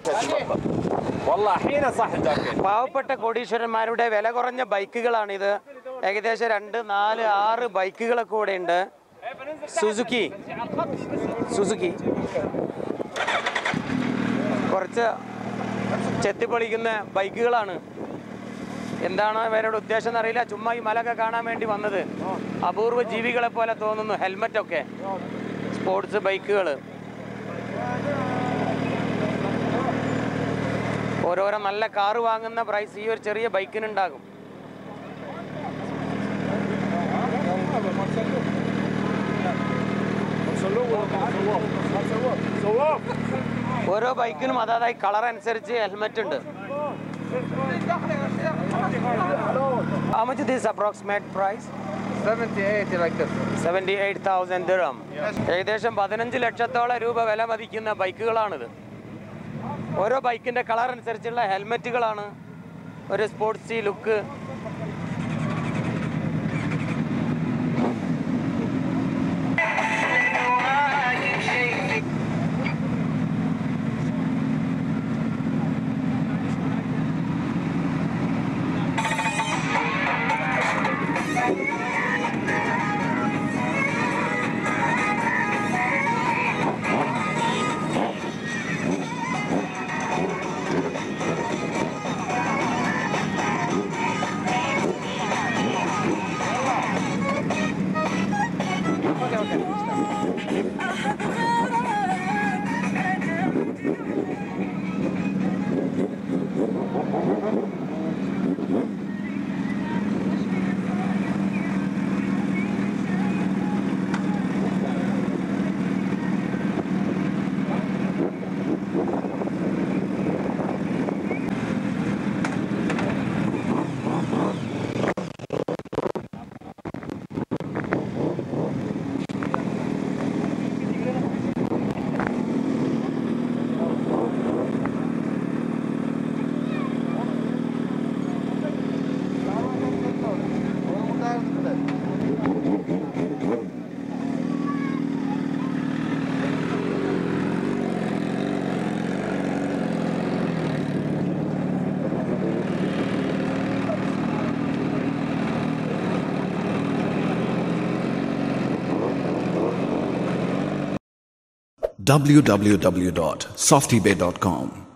والله حين صح جاكيت പാവപ്പെട്ട കോടീശ്വരന്മാരുടെ വില കുറഞ്ഞ ബൈക്കുകളാണിത് ഏകദേശം രണ്ട് നാല് ആറ് ബൈക്കുകളൊക്കെ കൂടെ ഉണ്ട് സുസുക്കി സുസുക്കി കുറച്ച് ചെത്തിപ്പൊളിക്കുന്ന ബൈക്കുകളാണ് എന്താണ് ഇവരുടെ ഉദ്ദേശം എന്നറിയില്ല ചുമ്മാ ഈ മലൊക്കെ കാണാൻ വേണ്ടി വന്നത് അപൂർവ ജീവികളെ പോലെ തോന്നുന്നു ഹെൽമറ്റൊക്കെ സ്പോർട്സ് ബൈക്കുകൾ ഓരോരോ നല്ല കാറ് വാങ്ങുന്ന പ്രൈസ് ഈ ഒരു ചെറിയ ബൈക്കിനുണ്ടാകും ഓരോ ബൈക്കിനും അതാതായി കളർ അനുസരിച്ച് ഹെൽമെറ്റ് ഉണ്ട് How much is this approximate price? 78 like this. 78,000 dirham. ഏകദേശം പതിനഞ്ച് ലക്ഷത്തോളം രൂപ വില മതിക്കുന്ന ബൈക്കുകളാണിത് ഓരോ ബൈക്കിന്റെ കളർ അനുസരിച്ചുള്ള ഹെൽമെറ്റുകളാണ് ഒരു സ്പോർട്സി ലുക്ക് www.softybay.com